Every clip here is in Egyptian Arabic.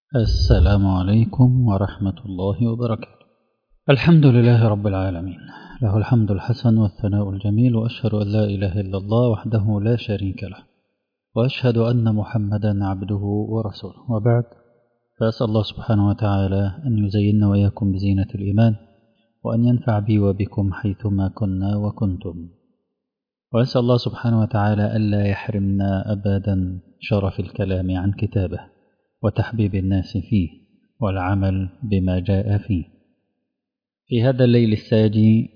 السلام عليكم ورحمة الله وبركاته الحمد لله رب العالمين له الحمد الحسن والثناء الجميل وأشهد أن لا إله إلا الله وحده لا شريك له وأشهد أن محمدا عبده ورسوله وبعد فأسأل الله سبحانه وتعالى أن يزيننا وإياكم بزينة الإيمان وأن ينفع بي وبكم حيثما كنا وكنتم وأسأل الله سبحانه وتعالى ألا يحرمنا أبدا شرف الكلام عن كتابه وتحبيب الناس فيه والعمل بما جاء فيه في هذا الليل الساجي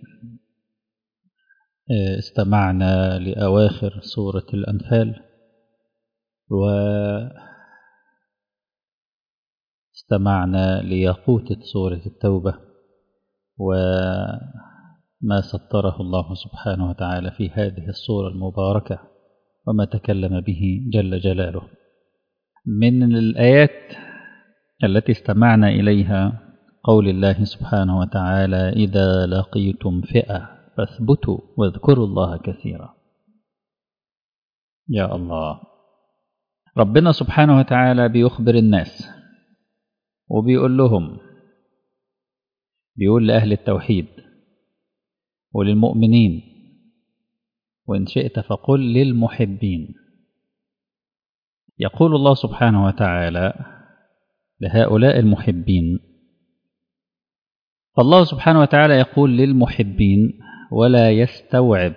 استمعنا لأواخر سورة الأنفال واستمعنا ليقوتة سورة التوبة وما سطره الله سبحانه وتعالى في هذه السورة المباركة وما تكلم به جل جلاله من الآيات التي استمعنا إليها قول الله سبحانه وتعالى إذا لقيتم فئة فاثبتوا واذكروا الله كثيرا يا الله ربنا سبحانه وتعالى بيخبر الناس وبيقول لهم بيقول لأهل التوحيد وللمؤمنين وإن شئت فقل للمحبين يقول الله سبحانه وتعالى لهؤلاء المحبين فالله سبحانه وتعالى يقول للمحبين ولا يستوعب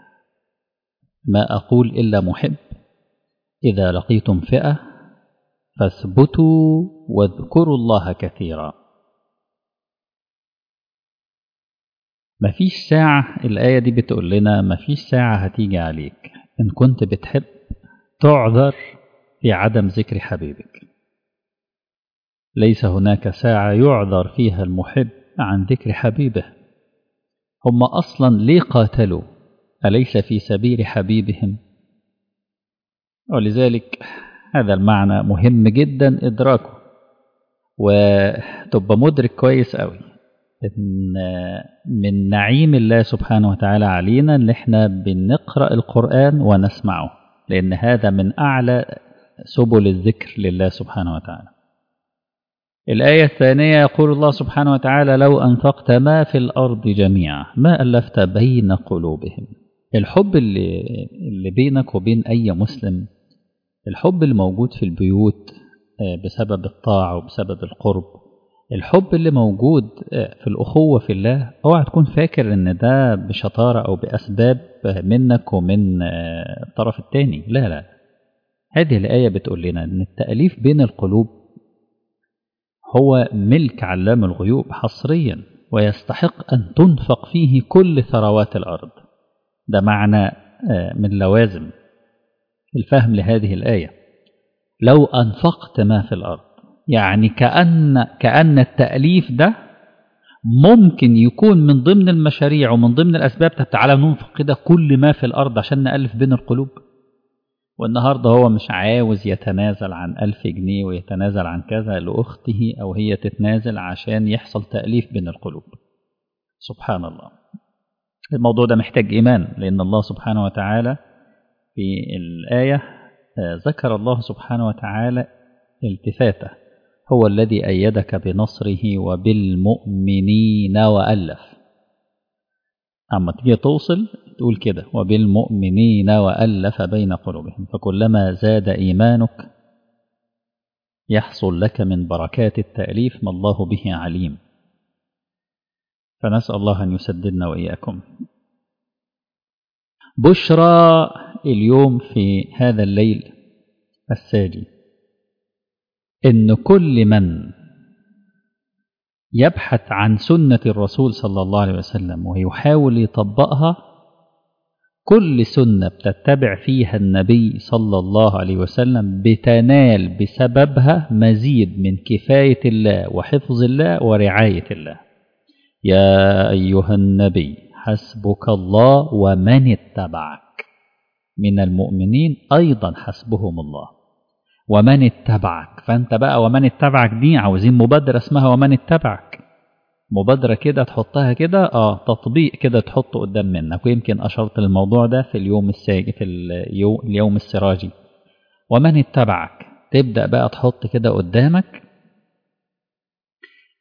ما أقول إلا محب إذا لقيتم فئة فاثبتوا واذكروا الله كثيرا مفيش ساعة الآية دي بتقول لنا مفيش ساعة هتيجي عليك إن كنت بتحب تعذر في عدم ذكر حبيبك ليس هناك ساعة يعذر فيها المحب عن ذكر حبيبه هم أصلا ليه قاتلوا أليس في سبيل حبيبهم ولذلك هذا المعنى مهم جدا إدراكه وتبقى مدرك كويس قوي إن من نعيم الله سبحانه وتعالى علينا إن إحنا بنقرأ القرآن ونسمعه لأن هذا من أعلى سبل الذكر لله سبحانه وتعالى الآية الثانية يقول الله سبحانه وتعالى لو أنفقت ما في الأرض جميعا ما ألفت بين قلوبهم الحب اللي, اللي بينك وبين أي مسلم الحب الموجود في البيوت بسبب الطاعة وبسبب القرب الحب اللي موجود في الأخوة في الله اوعى تكون فاكر ان ده بشطارة أو بأسباب منك ومن الطرف الثاني لا لا هذه الآية بتقول لنا أن التأليف بين القلوب هو ملك علام الغيوب حصريا ويستحق أن تنفق فيه كل ثروات الأرض ده معنى من لوازم الفهم لهذه الآية لو أنفقت ما في الأرض يعني كأن, كأن التأليف ده ممكن يكون من ضمن المشاريع ومن ضمن الأسباب تعالى ننفق كده كل ما في الأرض عشان نألف بين القلوب والنهاردة هو مش عاوز يتنازل عن ألف جنيه ويتنازل عن كذا لأخته أو هي تتنازل عشان يحصل تأليف بين القلوب سبحان الله الموضوع ده محتاج إيمان لأن الله سبحانه وتعالى في الآية ذكر الله سبحانه وتعالى التفاته هو الذي أيدك بنصره وبالمؤمنين وألف أما تيجي توصل تقول كده وبالمؤمنين وألف بين قلوبهم فكلما زاد إيمانك يحصل لك من بركات التأليف ما الله به عليم فنسأل الله أن يسددنا وإياكم بشرى اليوم في هذا الليل الساجي إن كل من يبحث عن سنة الرسول صلى الله عليه وسلم ويحاول يطبقها كل سنة بتتبع فيها النبي صلى الله عليه وسلم بتنال بسببها مزيد من كفاية الله وحفظ الله ورعاية الله يا أيها النبي حسبك الله ومن اتبعك من المؤمنين أيضا حسبهم الله ومن اتبعك فأنت بقى ومن اتبعك دي عاوزين مبادرة اسمها ومن اتبعك مبادرة كده تحطها كده اه تطبيق كده تحطه قدام منك ويمكن أشرت للموضوع ده في اليوم الساجي في اليوم, اليوم السراجي ومن اتبعك تبدأ بقى تحط كده قدامك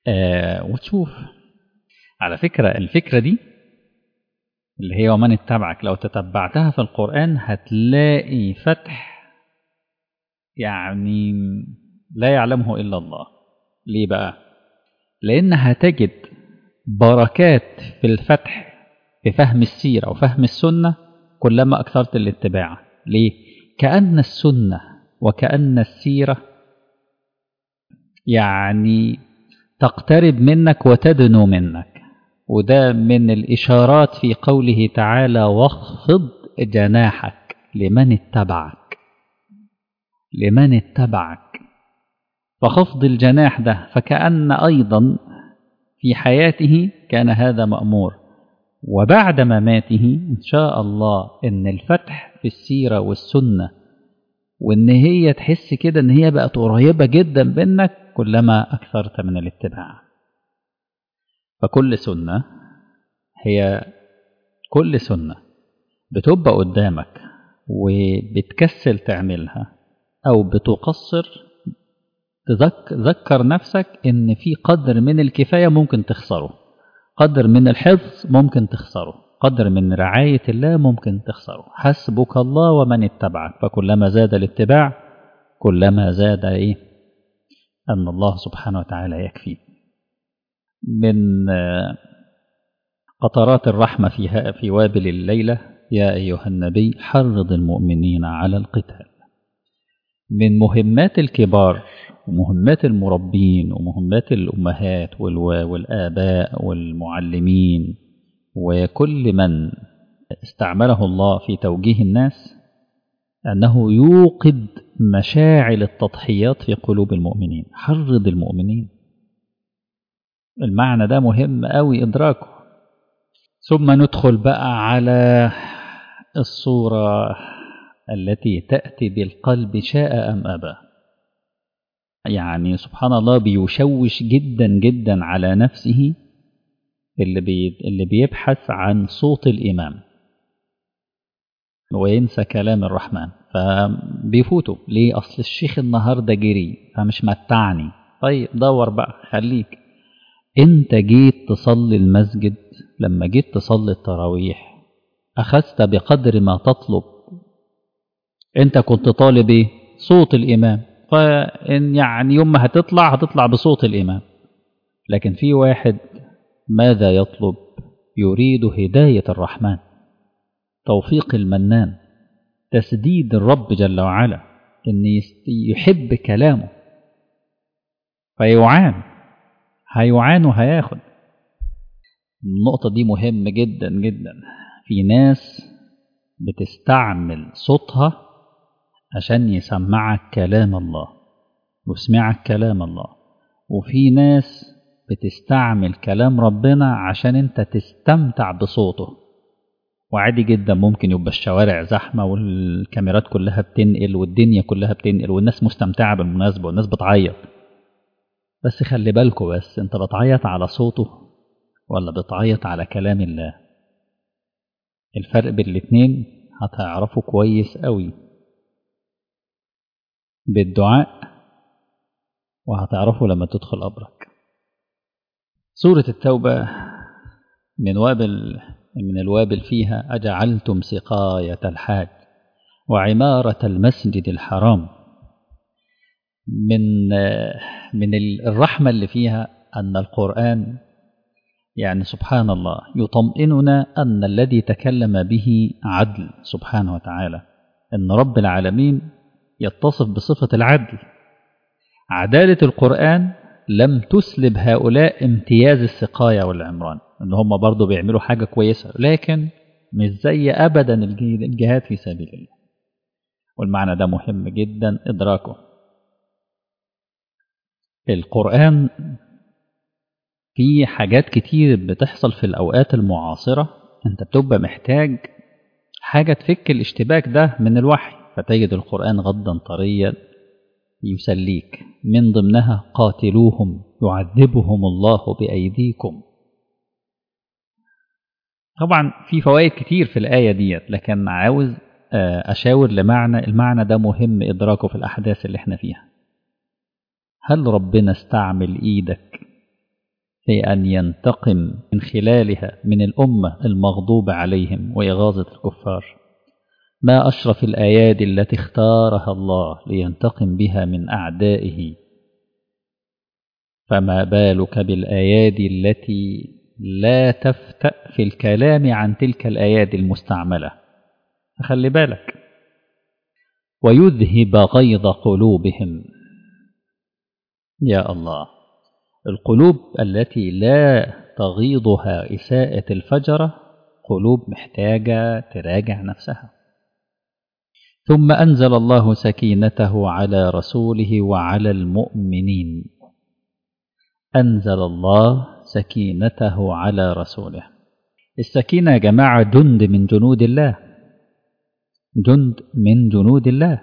آه وتشوف على فكرة الفكرة دي اللي هي ومن اتبعك لو تتبعتها في القرآن هتلاقي فتح يعني لا يعلمه إلا الله ليه بقى لأن هتجد بركات في الفتح في فهم السيرة وفهم السنة كلما أكثرت الاتباع ليه كأن السنة وكأن السيرة يعني تقترب منك وتدنو منك وده من الإشارات في قوله تعالى واخفض جناحك لمن اتبعك لمن اتبعك فخفض الجناح ده فكأن أيضا في حياته كان هذا مأمور وبعد مماته إن شاء الله إن الفتح في السيرة والسنة وإن هي تحس كده إن هي بقت قريبة جدا منك كلما أكثرت من الاتباع فكل سنة هي كل سنة بتبقى قدامك وبتكسل تعملها أو بتقصر تذكر نفسك إن في قدر من الكفاية ممكن تخسره قدر من الحفظ ممكن تخسره قدر من رعاية الله ممكن تخسره حسبك الله ومن اتبعك فكلما زاد الاتباع كلما زاد إيه أن الله سبحانه وتعالى يكفي من قطرات الرحمة فيها في وابل الليلة يا أيها النبي حرض المؤمنين على القتال من مهمات الكبار ومهمات المربين ومهمات الأمهات والآباء والمعلمين وكل من استعمله الله في توجيه الناس أنه يوقد مشاعل التضحيات في قلوب المؤمنين حرض المؤمنين المعنى ده مهم قوي إدراكه ثم ندخل بقى على الصورة التي تأتي بالقلب شاء أم أبى يعني سبحان الله بيشوش جدا جدا على نفسه اللي, بي اللي بيبحث عن صوت الإمام وينسى كلام الرحمن فبيفوتوا ليه أصل الشيخ النهاردة جري فمش متعني طيب دور بقى خليك انت جيت تصلي المسجد لما جيت تصلي التراويح أخذت بقدر ما تطلب انت كنت طالب ايه صوت الإمام فإن يعني يوم ما هتطلع هتطلع بصوت الإمام لكن في واحد ماذا يطلب يريد هداية الرحمن توفيق المنان تسديد الرب جل وعلا إن يحب كلامه فيعان هيعان وهياخد النقطة دي مهمة جدا جدا في ناس بتستعمل صوتها عشان يسمعك كلام الله ويسمعك كلام الله وفي ناس بتستعمل كلام ربنا عشان انت تستمتع بصوته وعادي جدا ممكن يبقى الشوارع زحمة والكاميرات كلها بتنقل والدنيا كلها بتنقل والناس مستمتعة بالمناسبة والناس بتعيط بس خلي بالكوا بس انت بتعيط على صوته ولا بتعيط على كلام الله الفرق بين الاتنين هتعرفه كويس قوي بالدعاء وهتعرفه لما تدخل قبرك سورة التوبة من وابل من الوابل فيها أجعلتم سقاية الحاج وعمارة المسجد الحرام من من الرحمة اللي فيها أن القرآن يعني سبحان الله يطمئننا أن الذي تكلم به عدل سبحانه وتعالى أن رب العالمين يتصف بصفة العدل عدالة القرآن لم تسلب هؤلاء امتياز السقاية والعمران ان هم برضو بيعملوا حاجة كويسة لكن مش زي أبدا الجهاد في سبيل الله والمعنى ده مهم جدا إدراكه القرآن في حاجات كتير بتحصل في الأوقات المعاصرة أنت بتبقى محتاج حاجة تفك الاشتباك ده من الوحي فتجد القرآن غدا طريا يسليك من ضمنها قاتلوهم يعذبهم الله بأيديكم طبعا في فوائد كتير في الآية ديت لكن عاوز أشاور لمعنى المعنى ده مهم إدراكه في الأحداث اللي احنا فيها هل ربنا استعمل إيدك في أن ينتقم من خلالها من الأمة المغضوب عليهم وإغاظة الكفار ما أشرف الآيات التي اختارها الله لينتقم بها من أعدائه فما بالك بالآيات التي لا تفتأ في الكلام عن تلك الآيات المستعملة فخلي بالك ويذهب غيظ قلوبهم يا الله القلوب التي لا تغيضها إساءة الفجرة قلوب محتاجة تراجع نفسها ثم أنزل الله سكينته على رسوله وعلى المؤمنين أنزل الله سكينته على رسوله السكينة يا جماعة جند من جنود الله جند من جنود الله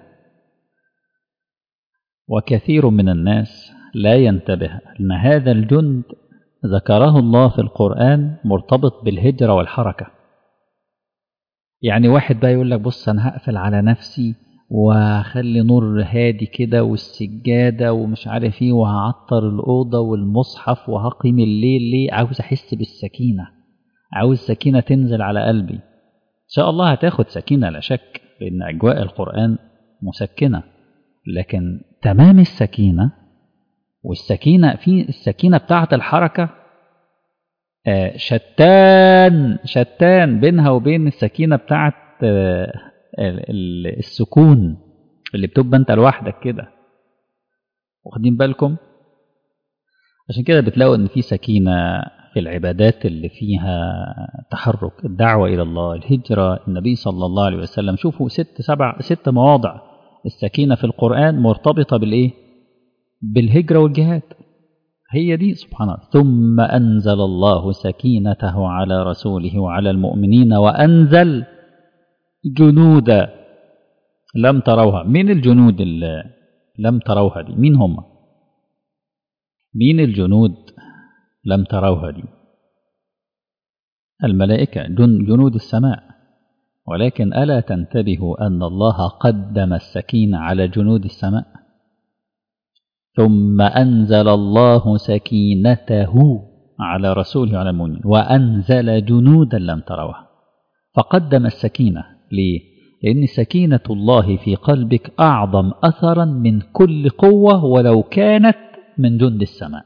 وكثير من الناس لا ينتبه أن هذا الجند ذكره الله في القرآن مرتبط بالهجرة والحركة يعني واحد بقى يقول لك بص أنا هقفل على نفسي وهخلي نور هادي كده والسجادة ومش عارف ايه وهعطر الأوضة والمصحف وهقيم الليل ليه عاوز أحس بالسكينة عاوز سكينة تنزل على قلبي إن شاء الله هتاخد سكينة لا شك لأن أجواء القرآن مسكنة لكن تمام السكينة والسكينة في السكينة بتاعة الحركة آه شتان شتان بينها وبين السكينة بتاعة آه السكون اللي بتبقى انت لوحدك كده واخدين بالكم عشان كده بتلاقوا ان في سكينة في العبادات اللي فيها تحرك الدعوة إلى الله الهجرة النبي صلى الله عليه وسلم شوفوا ست سبع ست مواضع السكينة في القرآن مرتبطة بالإيه بالهجرة والجهاد هي دي سبحان الله ثم أنزل الله سكينته على رسوله وعلى المؤمنين وأنزل جنودا لم تروها مين الجنود اللي لم تروها دي مين هم مين الجنود لم تروها دي الملائكة جنود السماء ولكن ألا تنتبهوا أن الله قدم السكينة على جنود السماء ثم أنزل الله سكينته على رسوله وعلى المؤمنين وأنزل جنودا لم تروها فقدم السكينة ليه؟ لأن سكينة الله في قلبك أعظم أثرا من كل قوة ولو كانت من جند السماء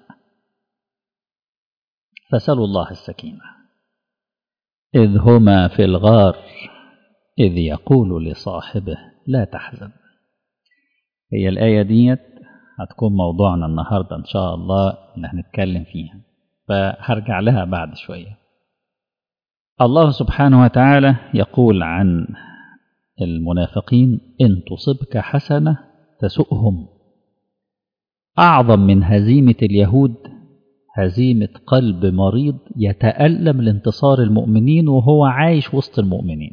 فسلوا الله السكينة إذ هما في الغار إذ يقول لصاحبه لا تحزن هي الآية ديت هتكون موضوعنا النهاردة إن شاء الله اللي هنتكلم فيها فهرجع لها بعد شوية الله سبحانه وتعالى يقول عن المنافقين إن تصبك حسنة تسؤهم أعظم من هزيمة اليهود هزيمة قلب مريض يتألم لانتصار المؤمنين وهو عايش وسط المؤمنين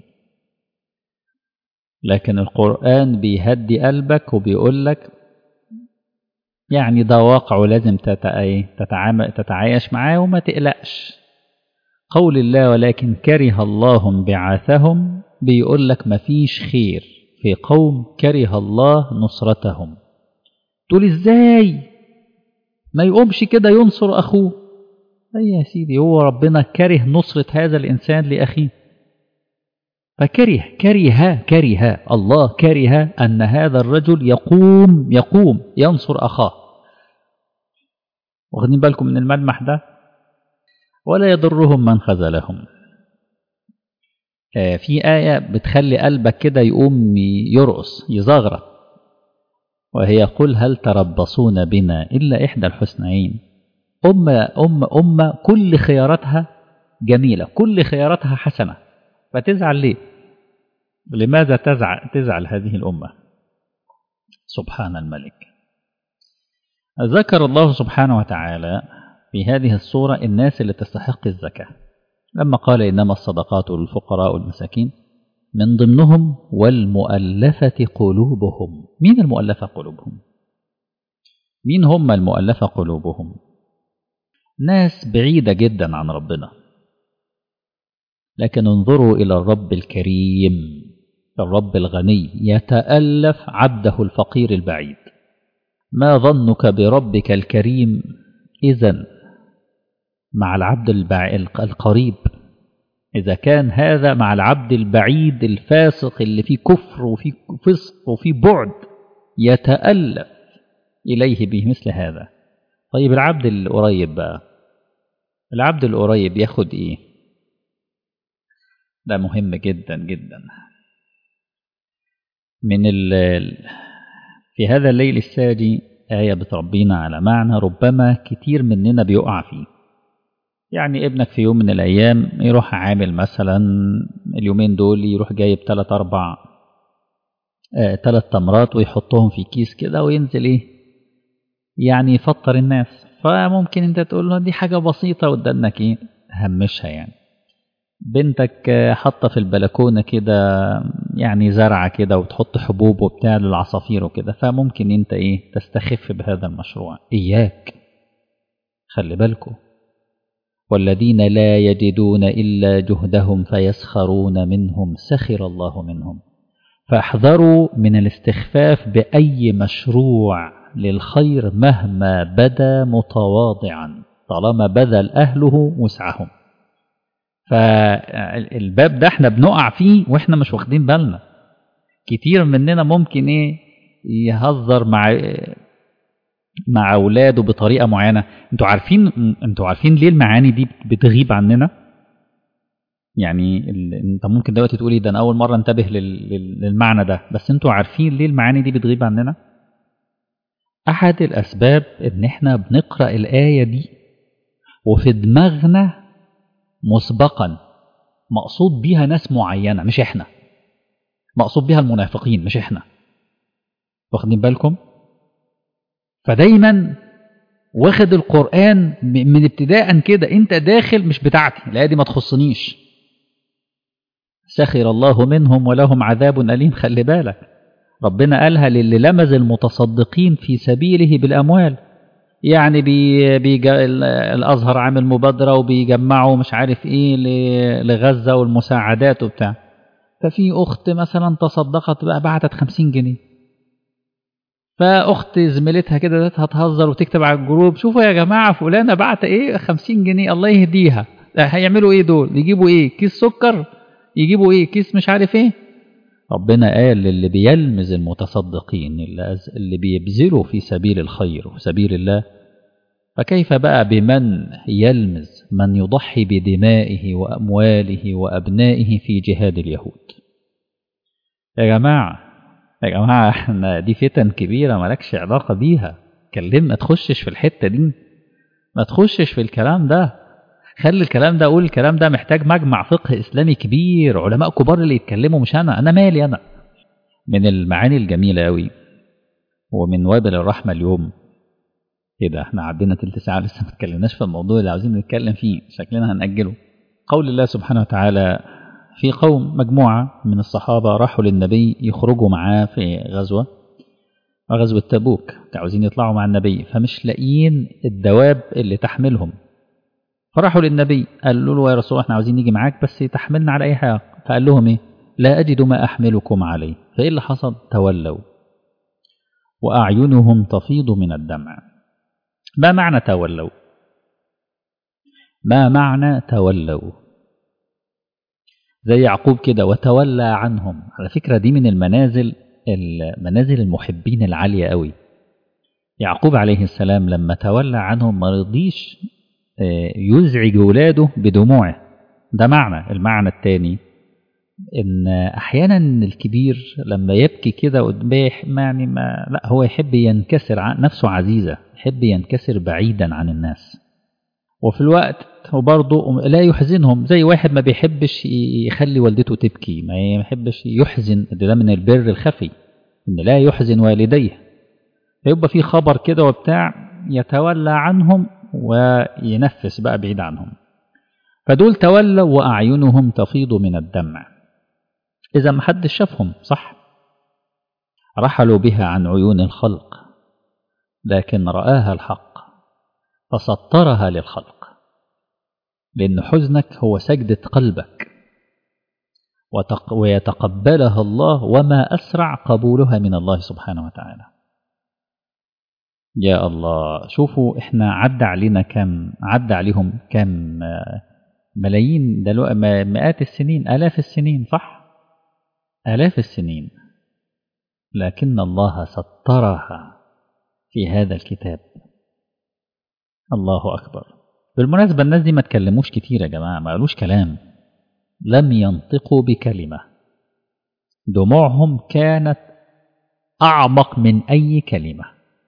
لكن القرآن بيهدي قلبك وبيقول لك يعني ده واقع ولازم تتعايش معاه وما تقلقش قول الله ولكن كره الله بعاثهم بيقول لك مفيش خير في قوم كره الله نصرتهم تقول ازاي ما يقومش كده ينصر اخوه اي يا سيدي هو ربنا كره نصرة هذا الانسان لاخيه فكره كره كره الله كره ان هذا الرجل يقوم يقوم ينصر اخاه واخدين بالكم من الملمح ده ولا يضرهم من خذلهم آه في آية بتخلي قلبك كده يقوم يرقص يزغرط وهي قل هل تربصون بنا إلا إحدى الحسنيين أمة أمة أمة كل خياراتها جميلة كل خياراتها حسنة فتزعل ليه لماذا تزعل, تزعل هذه الأمة سبحان الملك ذكر الله سبحانه وتعالى في هذه الصورة الناس اللي تستحق الزكاة لما قال إنما الصدقات للفقراء والمساكين من ضمنهم والمؤلفة قلوبهم مين المؤلفة قلوبهم مين هم المؤلفة قلوبهم ناس بعيدة جدا عن ربنا لكن انظروا إلى الرب الكريم الرب الغني يتألف عبده الفقير البعيد ما ظنك بربك الكريم إذا مع العبد البع... القريب إذا كان هذا مع العبد البعيد الفاسق اللي فيه كفر وفيه فسق وفيه بعد يتألف إليه بمثل هذا طيب العبد القريب بقى العبد القريب ياخد إيه ده مهم جدا جدا من ال في هذا الليل الساجي آية بتربينا على معنى ربما كتير مننا بيقع فيه يعني ابنك في يوم من الأيام يروح عامل مثلا اليومين دول يروح جايب تلات أربع آه تلات تمرات ويحطهم في كيس كده وينزل إيه يعني يفطر الناس فممكن أنت تقول له دي حاجة بسيطة قدامك إيه همشها يعني بنتك حاطة في البلكونة كده يعني زرعة كده وتحط حبوب وبتاع للعصافير وكده فممكن أنت إيه تستخف بهذا المشروع إياك خلي بالكم والذين لا يجدون إلا جهدهم فيسخرون منهم سخر الله منهم فاحذروا من الاستخفاف بأي مشروع للخير مهما بدا متواضعا طالما بذل أهله وسعهم فالباب ده احنا بنقع فيه واحنا مش واخدين بالنا كتير مننا ممكن ايه يهزر مع مع اولاده بطريقه معينه انتوا عارفين انتوا عارفين ليه المعاني دي بتغيب عننا يعني ال... انت ممكن دلوقتي تقولي ده انا اول مره انتبه لل... للمعنى ده بس انتوا عارفين ليه المعاني دي بتغيب عننا احد الاسباب ان احنا بنقرا الايه دي وفي دماغنا مسبقا مقصود بيها ناس معينه مش احنا مقصود بيها المنافقين مش احنا واخدين بالكم فدايما واخد القرآن من ابتداء كده انت داخل مش بتاعتي الآية دي ما تخصنيش سخر الله منهم ولهم عذاب أليم خلي بالك ربنا قالها للي لمز المتصدقين في سبيله بالأموال يعني بي بي الأزهر عامل مبادرة وبيجمعوا مش عارف إيه لغزة والمساعدات وبتاع ففي أخت مثلا تصدقت بقى بعتت خمسين جنيه فاخت زميلتها كده هتهزر وتكتب على الجروب شوفوا يا جماعه فلانه بعت ايه 50 جنيه الله يهديها هيعملوا ايه دول يجيبوا ايه كيس سكر يجيبوا ايه كيس مش عارف ايه ربنا قال للي بيلمز المتصدقين اللي, اللي بيبذلوا في سبيل الخير وفي سبيل الله فكيف بقى بمن يلمز من يضحي بدمائه وامواله وابنائه في جهاد اليهود يا جماعه يا جماعة احنا دي فتن كبيرة مالكش علاقة بيها كلم ما تخشش في الحتة دي ما تخشش في الكلام ده خلي الكلام ده قول الكلام ده محتاج مجمع فقه إسلامي كبير علماء كبار اللي يتكلموا مش أنا أنا مالي أنا من المعاني الجميلة أوي ومن وابل الرحمة اليوم ايه ده احنا عدينا تلت ساعة لسه ما اتكلمناش في الموضوع اللي عاوزين نتكلم فيه شكلنا هنأجله قول الله سبحانه وتعالى في قوم مجموعة من الصحابة راحوا للنبي يخرجوا معاه في غزوة غزوة تبوك عاوزين يطلعوا مع النبي فمش لاقيين الدواب اللي تحملهم فراحوا للنبي قالوا له يا رسول الله احنا عاوزين نيجي معاك بس تحملنا على اي حاجة فقال لهم ايه لا أجد ما أحملكم عليه فإيه اللي حصل تولوا وأعينهم تفيض من الدمع ما معنى تولوا ما معنى تولوا زي يعقوب كده وتولى عنهم على فكرة دي من المنازل المنازل المحبين العالية قوي يعقوب عليه السلام لما تولى عنهم ما رضيش يزعج ولاده بدموعه ده معنى المعنى الثاني ان احيانا الكبير لما يبكي كده يعني ما لا هو يحب ينكسر نفسه عزيزة يحب ينكسر بعيدا عن الناس وفي الوقت وبرضه لا يحزنهم زي واحد ما بيحبش يخلي والدته تبكي ما يحبش يحزن ده من البر الخفي ان لا يحزن والديه فيبقى في خبر كده وبتاع يتولى عنهم وينفس بقى بعيد عنهم فدول تولوا وأعينهم تفيض من الدمع إذا ما حدش شافهم صح رحلوا بها عن عيون الخلق لكن رآها الحق فسطرها للخلق لأن حزنك هو سجدة قلبك ويتقبلها الله وما أسرع قبولها من الله سبحانه وتعالى يا الله شوفوا احنا عدى علينا كم عدى عليهم كم ملايين دلوقتي مئات السنين آلاف السنين صح آلاف السنين لكن الله سطرها في هذا الكتاب الله أكبر بالمناسبة الناس دي ما تكلموش كتير يا جماعة ما قالوش كلام لم ينطقوا بكلمة دموعهم كانت أعمق من أي كلمة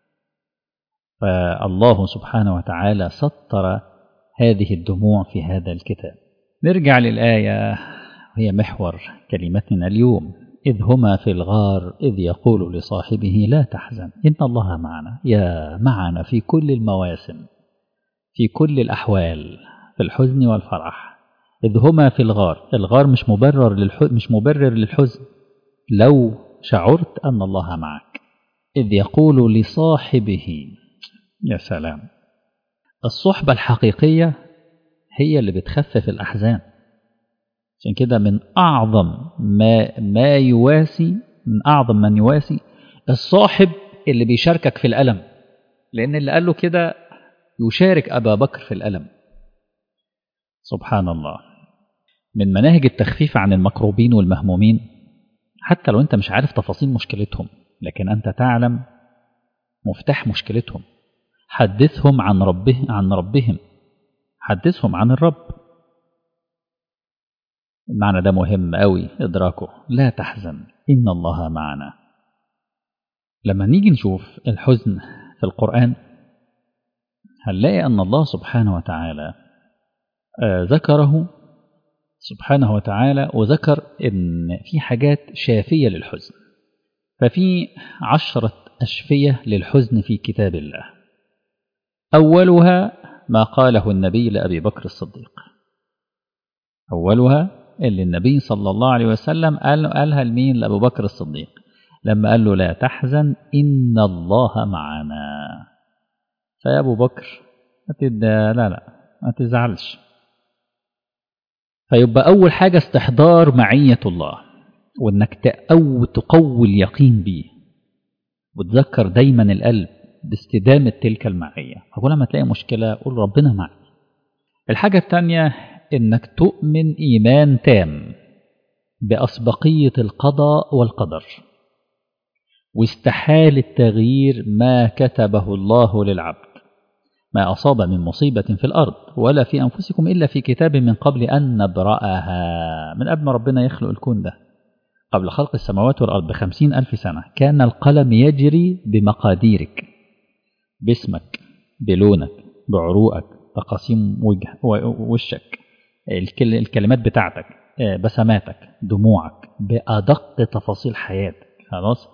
فالله سبحانه وتعالى سطر هذه الدموع في هذا الكتاب نرجع للآية هي محور كلمتنا اليوم إذ هما في الغار إذ يقول لصاحبه لا تحزن إن الله معنا يا معنا في كل المواسم في كل الأحوال في الحزن والفرح إذ هما في الغار الغار مش مبرر للحزن مش مبرر للحزن لو شعرت أن الله معك إذ يقول لصاحبه يا سلام الصحبة الحقيقية هي اللي بتخفف الأحزان عشان كده من أعظم ما ما يواسي من أعظم من يواسي الصاحب اللي بيشاركك في الألم لأن اللي قال له كده يشارك أبا بكر في الألم سبحان الله من مناهج التخفيف عن المكروبين والمهمومين حتى لو أنت مش عارف تفاصيل مشكلتهم لكن أنت تعلم مفتاح مشكلتهم حدثهم عن ربه عن ربهم حدثهم عن الرب المعنى ده مهم قوي إدراكه لا تحزن إن الله معنا لما نيجي نشوف الحزن في القرآن هنلاقي أن الله سبحانه وتعالى آه ذكره سبحانه وتعالى وذكر أن في حاجات شافية للحزن ففي عشرة أشفية للحزن في كتاب الله أولها ما قاله النبي لأبي بكر الصديق أولها اللي النبي صلى الله عليه وسلم قال قالها لمين لأبو بكر الصديق لما قال له لا تحزن إن الله معنا فيا أبو بكر لا لا ما تزعلش فيبقى أول حاجة استحضار معية الله وإنك تقوي تقوي اليقين بيه وتذكر دايما القلب باستدامة تلك المعية فكل ما تلاقي مشكلة قول ربنا معي الحاجة الثانية إنك تؤمن إيمان تام بأسبقية القضاء والقدر واستحال التغيير ما كتبه الله للعبد ما أصاب من مصيبة في الأرض ولا في أنفسكم إلا في كتاب من قبل أن نبرأها من قبل ما ربنا يخلق الكون ده قبل خلق السماوات والأرض بخمسين ألف سنة كان القلم يجري بمقاديرك باسمك بلونك بعروقك تقاسيم وجه وشك الكلمات بتاعتك بسماتك دموعك بأدق تفاصيل حياتك خلاص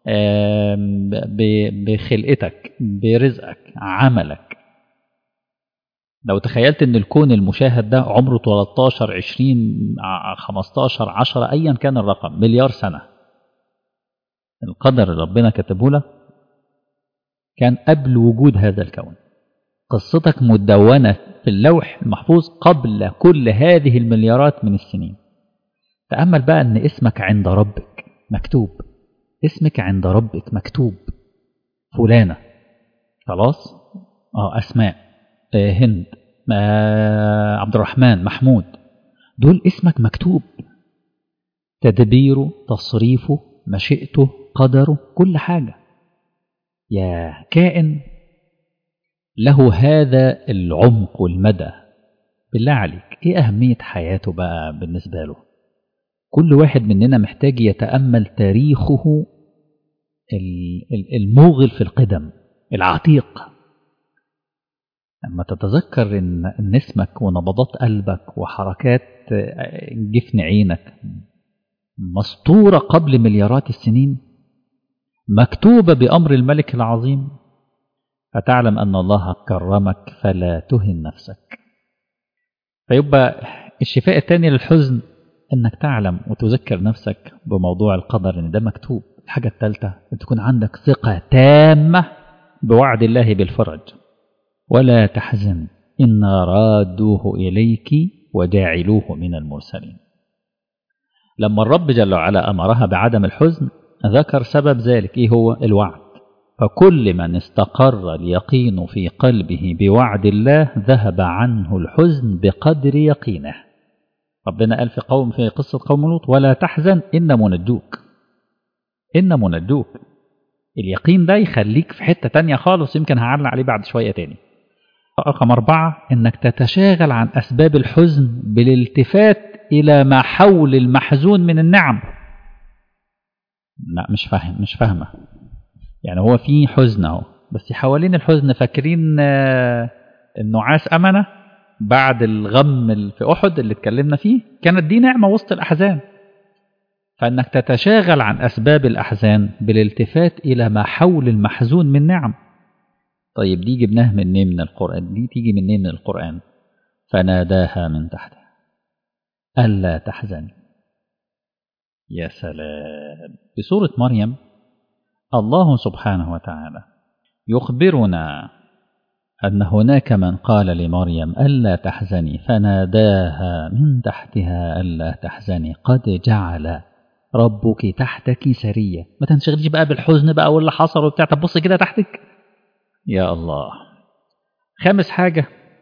بخلقتك برزقك عملك لو تخيلت ان الكون المشاهد ده عمره 13 20 15 10 ايا كان الرقم مليار سنه القدر اللي ربنا كتبه لك كان قبل وجود هذا الكون قصتك مدونة في اللوح المحفوظ قبل كل هذه المليارات من السنين تأمل بقى أن اسمك عند ربك مكتوب اسمك عند ربك مكتوب فلانة خلاص اه أسماء آه هند آه عبد الرحمن محمود دول اسمك مكتوب تدبيره تصريفه مشيئته قدره كل حاجة يا كائن له هذا العمق والمدى بالله عليك ايه أهمية حياته بقى بالنسبة له كل واحد مننا محتاج يتأمل تاريخه الموغل في القدم العتيق لما تتذكر إن, إن اسمك ونبضات قلبك وحركات جفن عينك مسطورة قبل مليارات السنين مكتوبة بأمر الملك العظيم فتعلم أن الله كرمك فلا تهن نفسك فيبقى الشفاء الثاني للحزن انك تعلم وتذكر نفسك بموضوع القدر ان ده مكتوب الحاجة الثالثة ان تكون عندك ثقة تامة بوعد الله بالفرج ولا تحزن إنا رادوه إليك وجاعلوه من المرسلين لما الرب جل وعلا أمرها بعدم الحزن ذكر سبب ذلك إيه هو الوعد فكل من استقر اليقين في قلبه بوعد الله ذهب عنه الحزن بقدر يقينه ربنا قال في قوم في قصة قوم لوط ولا تحزن إن منجوك إن منجوك اليقين ده يخليك في حتة تانية خالص يمكن هعلق عليه بعد شوية تاني رقم أربعة إنك تتشاغل عن أسباب الحزن بالالتفات إلى ما حول المحزون من النعم لا مش فاهم مش فاهمة يعني هو في حزن اهو بس حوالين الحزن فاكرين النعاس أمنة بعد الغم في أحد اللي اتكلمنا فيه كانت دي نعمة وسط الأحزان فإنك تتشاغل عن أسباب الأحزان بالالتفات إلى ما حول المحزون من نعم طيب دي جبناها من ايه من القرآن دي تيجي من ايه من القرآن فناداها من تحتها ألا تحزني يا سلام في سورة مريم الله سبحانه وتعالى يخبرنا أن هناك من قال لمريم ألا تحزني فناداها من تحتها ألا تحزني قد جعل ربك تحتك سرية ما تنشغليش بقى بالحزن بقى واللي حصل وبتاع طب بص كده تحتك يا الله خامس حاجة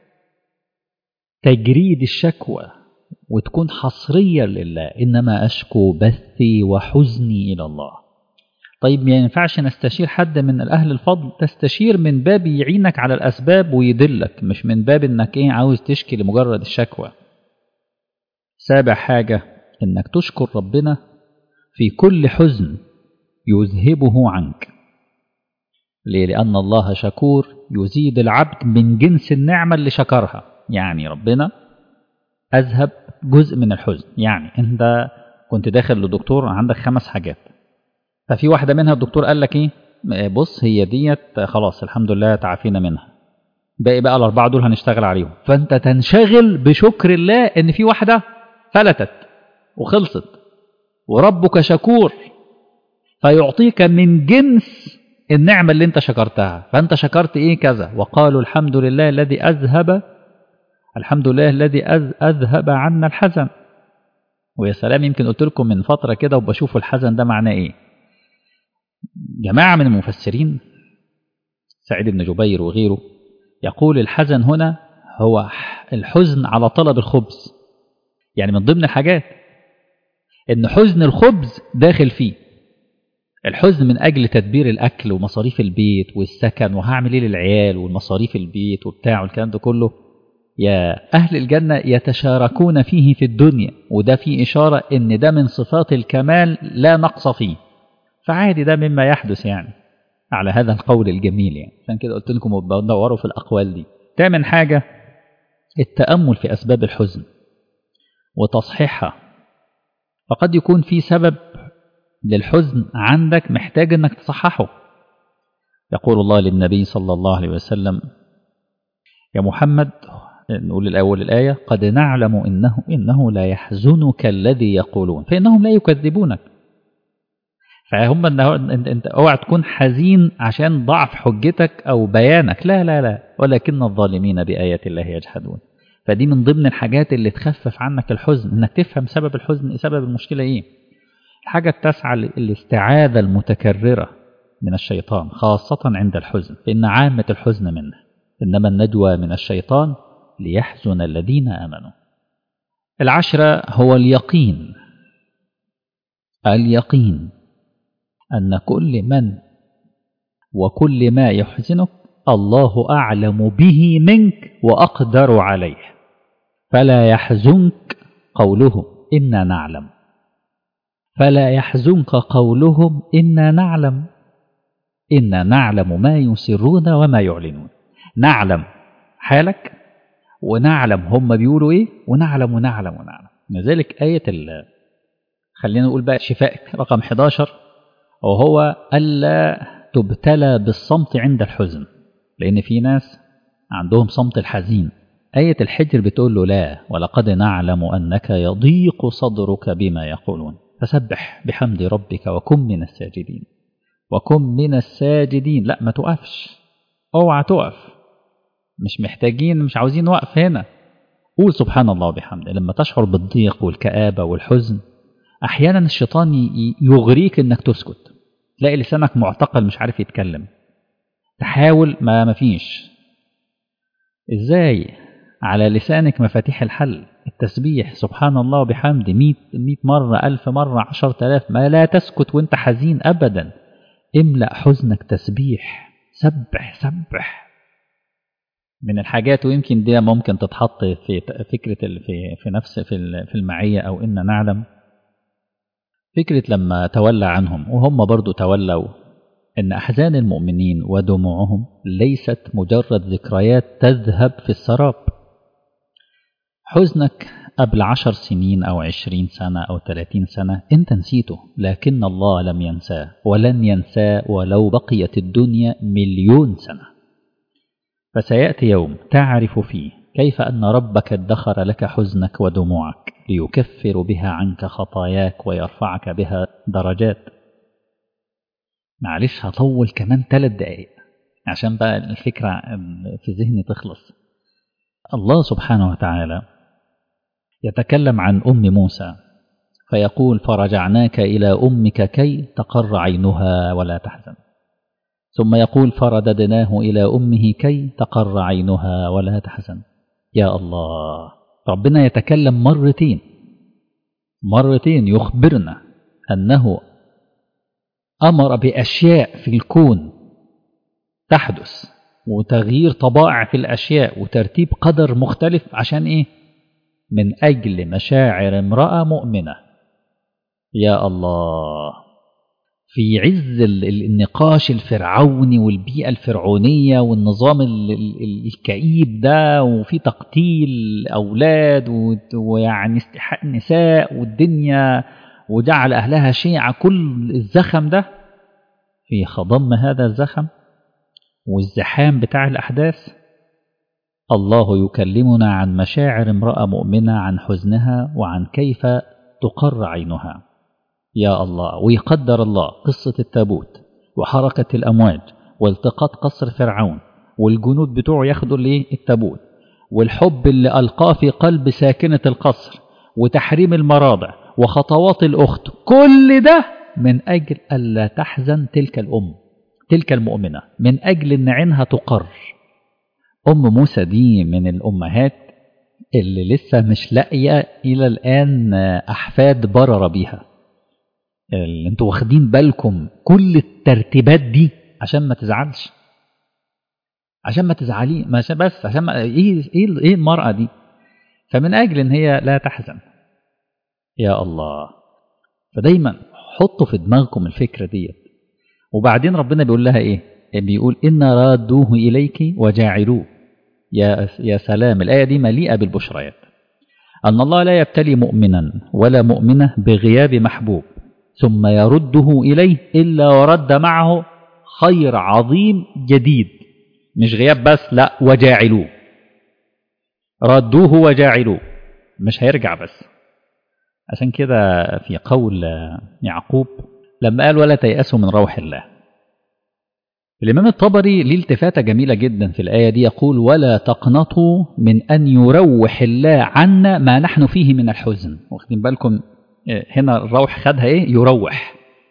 تجريد الشكوى وتكون حصرية لله إنما أشكو بثي وحزني إلى الله طيب ما ينفعش نستشير حد من أهل الفضل تستشير من باب يعينك على الأسباب ويدلك مش من باب إنك إيه عاوز تشكي لمجرد الشكوى سابع حاجة إنك تشكر ربنا في كل حزن يذهبه عنك ليه؟ لأن الله شكور يزيد العبد من جنس النعمة اللي شكرها يعني ربنا أذهب جزء من الحزن يعني أنت كنت داخل لدكتور عندك خمس حاجات ففي واحدة منها الدكتور قال لك إيه بص هي ديت خلاص الحمد لله تعافينا منها باقي بقى الأربعة دول هنشتغل عليهم فأنت تنشغل بشكر الله إن في واحدة فلتت وخلصت وربك شكور فيعطيك من جنس النعمة اللي انت شكرتها فانت شكرت ايه كذا وقالوا الحمد لله الذي اذهب الحمد لله الذي اذهب عنا الحزن ويا سلام يمكن قلت لكم من فترة كده وبشوف الحزن ده معناه ايه جماعة من المفسرين سعيد بن جبير وغيره يقول الحزن هنا هو الحزن على طلب الخبز يعني من ضمن الحاجات ان حزن الخبز داخل فيه الحزن من أجل تدبير الأكل ومصاريف البيت والسكن وهعمل إيه للعيال والمصاريف البيت وبتاع والكلام ده كله يا أهل الجنة يتشاركون فيه في الدنيا وده فيه إشارة إن ده من صفات الكمال لا نقص فيه فعادي ده مما يحدث يعني على هذا القول الجميل يعني عشان كده قلت لكم دوروا في الأقوال دي تامن حاجة التأمل في أسباب الحزن وتصحيحها فقد يكون في سبب للحزن عندك محتاج انك تصححه يقول الله للنبي صلى الله عليه وسلم يا محمد نقول الأول الآية قد نعلم إنه, إنه لا يحزنك الذي يقولون فإنهم لا يكذبونك فهم انت, انت اوعى تكون حزين عشان ضعف حجتك او بيانك لا لا لا ولكن الظالمين بآيات الله يجحدون فدي من ضمن الحاجات اللي تخفف عنك الحزن انك تفهم سبب الحزن سبب المشكلة ايه الحاجة التاسعة الاستعاذة المتكررة من الشيطان خاصة عند الحزن فإن عامة الحزن منه إنما النجوى من الشيطان ليحزن الذين آمنوا العشرة هو اليقين اليقين أن كل من وكل ما يحزنك الله أعلم به منك وأقدر عليه فلا يحزنك قولهم إنا نعلم فلا يحزنك قولهم إنا نعلم إنا نعلم ما يسرون وما يعلنون نعلم حالك ونعلم هم بيقولوا إيه ونعلم ونعلم ونعلم لذلك آية ال خلينا نقول بقى شفاء رقم 11 وهو ألا تبتلى بالصمت عند الحزن لأن في ناس عندهم صمت الحزين آية الحجر بتقول له لا ولقد نعلم أنك يضيق صدرك بما يقولون فسبح بحمد ربك وكن من الساجدين وكن من الساجدين لا ما توقفش اوعى تقف مش محتاجين مش عاوزين وقف هنا قول سبحان الله وبحمده لما تشعر بالضيق والكآبة والحزن أحيانا الشيطان يغريك إنك تسكت تلاقي لسانك معتقل مش عارف يتكلم تحاول ما مفيش ازاي على لسانك مفاتيح الحل التسبيح سبحان الله وبحمده مئة, مئة مرة ألف مرة عشر تلاف ما لا تسكت وانت حزين أبدا املأ حزنك تسبيح سبح سبح من الحاجات ويمكن دي ممكن تتحط في فكرة في في نفس في المعية أو إن نعلم فكرة لما تولى عنهم وهم برضو تولوا إن أحزان المؤمنين ودموعهم ليست مجرد ذكريات تذهب في السراب حزنك قبل عشر سنين أو عشرين سنة أو ثلاثين سنة أنت نسيته لكن الله لم ينساه ولن ينساه ولو بقيت الدنيا مليون سنة فسيأتي يوم تعرف فيه كيف أن ربك ادخر لك حزنك ودموعك ليكفر بها عنك خطاياك ويرفعك بها درجات معلش هطول كمان ثلاث دقايق عشان بقى الفكرة في ذهني تخلص الله سبحانه وتعالى يتكلم عن أم موسى فيقول فرجعناك إلى أمك كي تقر عينها ولا تحزن ثم يقول فرددناه إلى أمه كي تقر عينها ولا تحزن يا الله ربنا يتكلم مرتين مرتين يخبرنا أنه أمر بأشياء في الكون تحدث وتغيير طبائع في الأشياء وترتيب قدر مختلف عشان إيه؟ من أجل مشاعر امرأة مؤمنة يا الله في عز النقاش الفرعوني والبيئة الفرعونية والنظام الكئيب ده وفي تقتيل أولاد ويعني استحقاق نساء والدنيا وجعل أهلها شيعة كل الزخم ده في خضم هذا الزخم والزحام بتاع الأحداث الله يكلمنا عن مشاعر امرأة مؤمنة عن حزنها وعن كيف تقر عينها يا الله ويقدر الله قصة التابوت وحركة الأمواج والتقاط قصر فرعون والجنود بتوعه ياخدوا الايه التابوت والحب اللي ألقاه في قلب ساكنة القصر وتحريم المراضع وخطوات الأخت كل ده من أجل ألا تحزن تلك الأم تلك المؤمنة من أجل أن عينها تقر أم موسى دي من الأمهات اللي لسه مش لاقية إلى الآن أحفاد برر بيها اللي انتوا واخدين بالكم كل الترتيبات دي عشان ما تزعلش عشان ما تزعلي ما بس عشان ما ايه ايه ايه المرأة دي فمن أجل إن هي لا تحزن يا الله فدايما حطوا في دماغكم الفكرة ديت وبعدين ربنا بيقول لها ايه بيقول إن رادوه إليك وجاعلوه يا يا سلام الآية دي مليئة بالبشريات أن الله لا يبتلي مؤمنا ولا مؤمنة بغياب محبوب ثم يرده إليه إلا ورد معه خير عظيم جديد مش غياب بس لا وجاعلوه ردوه وجاعلوه مش هيرجع بس عشان كده في قول يعقوب لما قال ولا تيأسوا من روح الله الإمام الطبري ليه التفاتة جميلة جدا في الآية دي يقول ولا تقنطوا من أن يروح الله عنا ما نحن فيه من الحزن واخدين بالكم هنا الروح خدها إيه يروح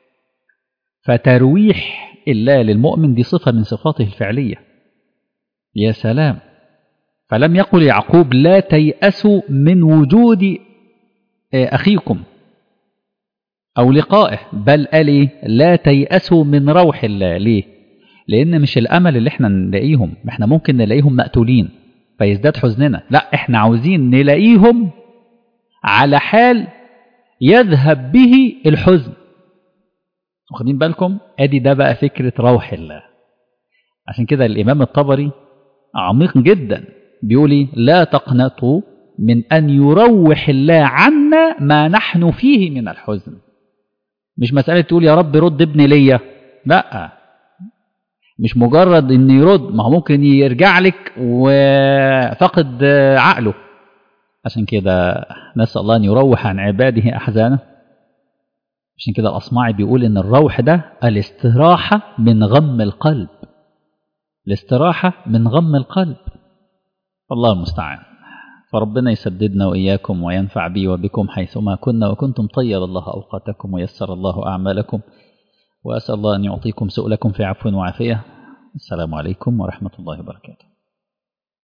فترويح الله للمؤمن دي صفة من صفاته الفعلية يا سلام فلم يقل يعقوب لا تيأسوا من وجود أخيكم أو لقائه بل قال إيه لا تيأسوا من روح الله ليه لأن مش الأمل اللي احنا نلاقيهم احنا ممكن نلاقيهم مقتولين فيزداد حزننا لا احنا عاوزين نلاقيهم على حال يذهب به الحزن واخدين بالكم ادي ده بقى فكرة روح الله عشان كده الإمام الطبري عميق جدا بيقول إيه لا تقنطوا من أن يروح الله عنا ما نحن فيه من الحزن مش مسألة تقول يا رب رد ابني ليا لا مش مجرد ان يرد ما هو ممكن يرجع لك وفقد عقله عشان كده نسأل الله أن يروح عن عباده أحزانه عشان كده الأصمعي بيقول إن الروح ده الاستراحة من غم القلب الاستراحة من غم القلب الله المستعان فربنا يسددنا وإياكم وينفع بي وبكم حيثما كنا وكنتم طيب الله أوقاتكم ويسر الله أعمالكم وأسأل الله أن يعطيكم سؤلكم في عفو وعافية السلام عليكم ورحمة الله وبركاته